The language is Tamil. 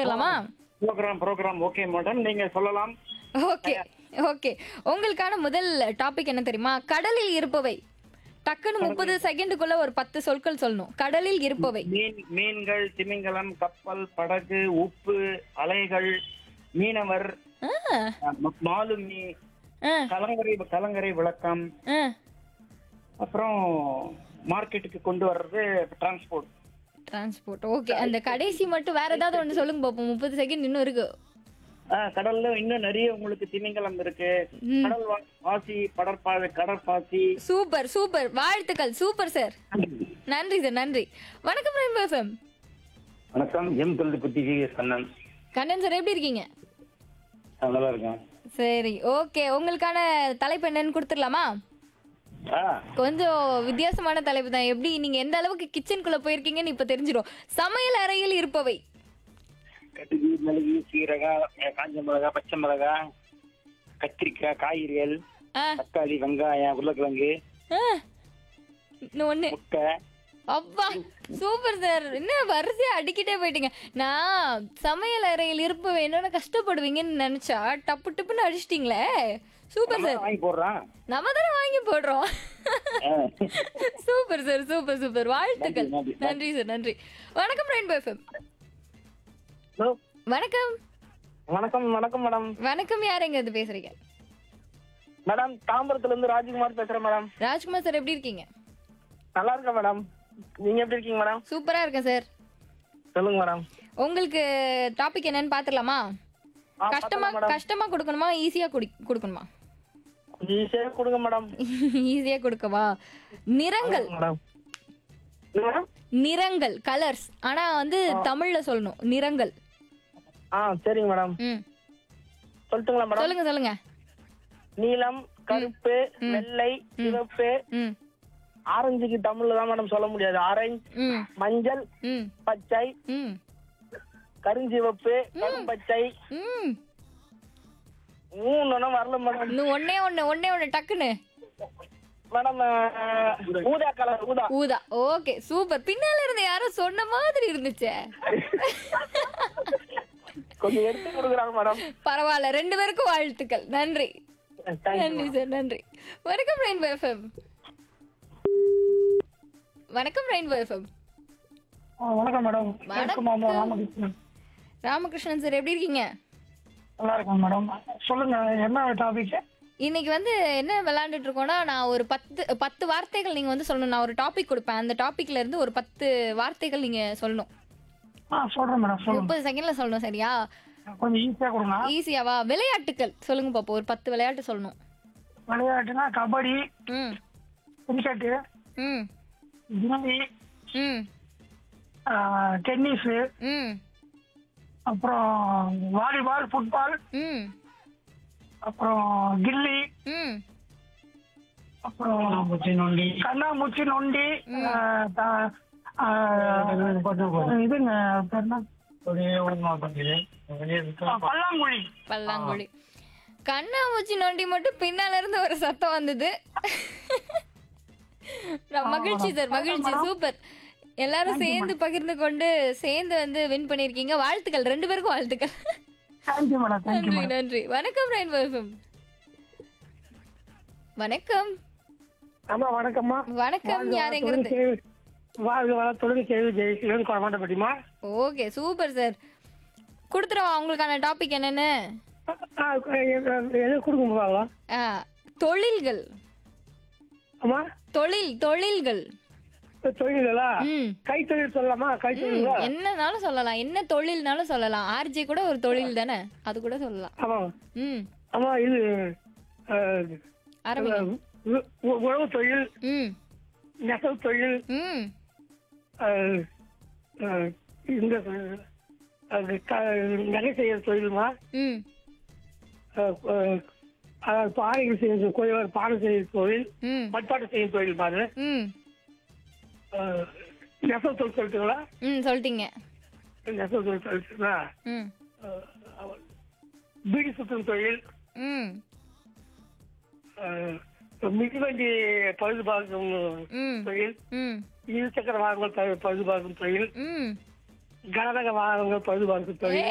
போயிடலாமா ப்ரோக்ராம் ப்ரோக்ராம் ஓகே மேடம் நீங்க சொல்லலாம் ஓகே ஓகே உங்களுக்கான முதல் டாபிக் என்ன தெரியுமா கடலில் இருப்பவை டக்குன்னு முப்பது செகண்டுக்குள்ள ஒரு பத்து சொற்கள் சொல்லணும் கடலில் இருப்பவை மீன் மீன்கள் திமிங்கலம் கப்பல் படகு உப்பு அலைகள் மீனவர் ஆ, ம- மாலுமி ஆ, கலங்கரை கலங்கரை விளக்கம் ஆ. அப்புறம் மார்க்கெட்டுக்கு கொண்டு வர்றது டிரான்ஸ்போர்ட் டிரான்ஸ்போர்ட் ஓகே அந்த கடைசி மட்டும் வேற ஏதாவது ஒன்று சொல்லுங்க பாப்போம் முப்பது செகண்ட் இன்னும் இருக்கு கடல்ல இன்னும் நிறைய உங்களுக்கு திமிங்கலம் இருக்கு கடல் வா- வாசி படற்பா கடற்பாசி சூப்பர் சூப்பர் வாழ்த்துக்கள் சூப்பர் சார் நன்றி சார் நன்றி வணக்கம் ரெயின்போ எஃப்எம் வணக்கம் எம் தொழில்புத்தி V S Kannan Kannan sir எப்படி இருக்கீங்க நான் நல்லா இருக்கேன் சரி ஓகே உங்களுக்கான தலைப்பு என்னன்னு கொடுத்துடலாமா ஆ கொஞ்சம் வித்தியாசமான தலைப்பு தான் எப்படி நீங்க எந்த அளவுக்கு கிச்சனுக்குள்ள போயிருக்கீங்கன்னு இப்ப தெரிஞ்சிடும் சமையல் அறையில் இருப்பவை கடுகு மிளகு சீரகம் அஹ், காஞ்ச மிளகா பச்சை மிளகா கத்திரிக்காய் காய்கறிகள் ஆ, தக்காளி வெங்காயம் உருளைக்கிழங்கு ஆ. இன்னும் ஒண்ணு முட்டை அப்பா சூப்பர் சார் என்ன வரிசையா அடிக்கிட்டே போயிட்டீங்க நான் சமையல் அறையில் இருப்பவை என்னென்ன கஷ்டப்படுவீங்கன்னு நினைச்சா டப்பு டப்புன்னு அடிச்சிட்டீங்களே சூப்பர் சார் வாங்கி போடுறான் நம்ம தானே வாங்கி போடுறோம் ஆ. சூப்பர் சார் சூப்பர் சூப்பர் வாழ்த்துக்கள் நன்றி, நன்றி. நன்றி சார் நன்றி வணக்கம் ரெயின்போ எஃப்எம் ஹலோ வணக்கம் வணக்கம் வணக்கம் மேடம் வணக்கம் யார் எங்க இருந்து பேசுறீங்க மேடம் தாம்பரத்துல இருந்து ராஜ்குமார் பேசுறேன் மேடம் ராஜ்குமார் சார் எப்படி இருக்கீங்க நல்லா இருக்கேன் மேடம் நீங்க எப்படி இருக்கீங்க மேடம் சூப்பரா இருக்கேன் சார் சொல்லுங்க மேடம் உங்களுக்கு டாபிக் என்னன்னு பாத்துடலாமா கஷ்டமா கஷ்டமா கொடுக்கணுமா ஈஸியா கொடுக்கணுமா ஈஸியா கொடுங்க மேடம் ஈஸியா கொடுக்கவா நிறங்கள் மேடம் மேடம் நிறங்கள் கலர்ஸ் ஆனா வந்து தமிழ்ல சொல்லணும் நிறங்கள் ஆ சரிங்க மேடம் ம் சொல்லட்டுங்களா மேடம் சொல்லுங்க சொல்லுங்க நீலம் கருப்பு வெள்ளை சிவப்பு ம் ஆரஞ்சுக்கு தமிழ்ல தான் மேடம் சொல்ல முடியாது ஆரஞ்சு ம் மஞ்சள் ம் பச்சை ம் கருஞ்சிவப்பு கரும்பச்சை ம் மூணு வரல மேடம் இன்னும் ஒண்ணே ஒண்ணு ஒண்ணே ஒண்ணு டக்குன்னு மேடம் அஹ், ஊதா கலர் ஊதா ஊதா ஓகே சூப்பர் பின்னால இருந்த யாரோ சொன்ன மாதிரி இருந்துச்சே கொஞ்சம் எடுத்து கொடுக்குறாங்க மேடம் பரவாயில்ல ரெண்டு பேருக்கும் வாழ்த்துக்கள் நன்றி தேங்க்யூ நன்றி சார் நன்றி வணக்கம் ரெயின்போ எஃப்எம் வணக்கம் ரெயின்போ எஃப்எம் வணக்கம் மேடம் வணக்கம். ராமகிருஷ்ணன் ராமகிருஷ்ணன் சார் எப்படி இருக்கீங்க நல்லா இருக்கேன் மேடம் சொல்லுங்க என்ன டாபிக் இன்னைக்கு வந்து என்ன விளையாண்டுட்டு இருக்கோம்னா நான் ஒரு பத்து பத்து வார்த்தைகள் நீங்க வந்து சொல்லணும் நான் ஒரு டாபிக் கொடுப்பேன் அந்த டாபிக்ல இருந்து ஒரு பத்து வார்த்தைகள் நீங்க சொல்லணும் ஆ சொல்றேன் மேடம் சொல்லுங்க முப்பது செகண்ட்ல சொல்லணும் சரியா கொஞ்சம் ஈஸியா கொடுங்க ஈஸியாவா விளையாட்டுகள் சொல்லுங்க பாப்போம் ஒரு பத்து விளையாட்டு சொல்லணும் விளையாட்டுனா கபடி ம் கிரிக்கெட்டு ம் கில்லி ம் டென்னிஸ் ம் அப்புறம் வாலிபால் ஃபுட்பால் ம் அப்புறம் கில்லி ம் அப்புறம் கண்ணாமூச்சி நொண்டி ஆஹ், த- ஆஹ், இதுங்க பேர் என்ன? ஆ, பல்லாங்குழி பல்லாங்குழி கண்ணாமூச்சி நோண்டி மட்டும் பின்னால இருந்து ஒரு சத்தம் வந்தது ரொம்ப மகிழ்ச்சி சார் மகிழ்ச்சி சூப்பர் எல்லாரும் சேர்ந்து பகிர்ந்து கொண்டு சேர்ந்து வந்து வின் பண்ணிருக்கீங்க வாழ்த்துக்கள் ரெண்டு பேருக்கும் வாழ்த்துக்கள் தேங்க்யூ மேடம் தேங்க்யூ நன்றி நன்றி வணக்கம் ரெயின்போ எஃப்எம் வணக்கம் அம்மா வணக்கம்மா வணக்கம் யார் எங்க இருந்து வாழ்க வளத்துடன் கேள்வி ஜெயிக்கலன்னு குழந்தை பட்டிமா ஓகே சூப்பர் சார் கொடுத்துருவா உங்களுக்கான டாபிக் என்னன்னு எது கொடுக்க முடியாங்களா ஆ, தொழில்கள் அம்மா தொழில் தொழில்கள் தொழிலா ம் கைத்தொழில் சொல்லலாமா கைத்தொழில் ம், என்னனாலும் சொல்லலாம் என்ன தொழில்னாலும் சொல்லலாம் ஆர்ஜே கூட ஒரு தொழில் தானே அது கூட சொல்லலாம் ஆமா ம் ஆமா இது அஹ், ஆரம்பிங்க உ- உ- உழவு தொழில் ம் நெசவு தொழில் ம் அஹ், அஹ், இந்த தொழில், அது க- நகை செய்யற தொழிலுமா ம் அஹ், அஹ், அஹ், பானைகள் செய்ய கோயில் பானை செய்யற தொழில் ம் பட்பாட்டு செய்யும் தொழில் பாரு ம் அஹ், நெசவு தொழில் சொல்லிட்டுங்களா ம் சொல்லிட்டீங்க நெசவு தொழில் சொல்லிட்டுங்களா ம் அஹ், பீடி சுத்தும் தொழில் ம் அஹ், மிதிவண்டி பழுது பார்க்கும் ம் தொழில் ம் இரு சக்கர வாகனங்கள் பழுது பார்க்கும் தொழில் ம் கனரக வாகனங்கள் பழுது பார்க்கும் தொழில்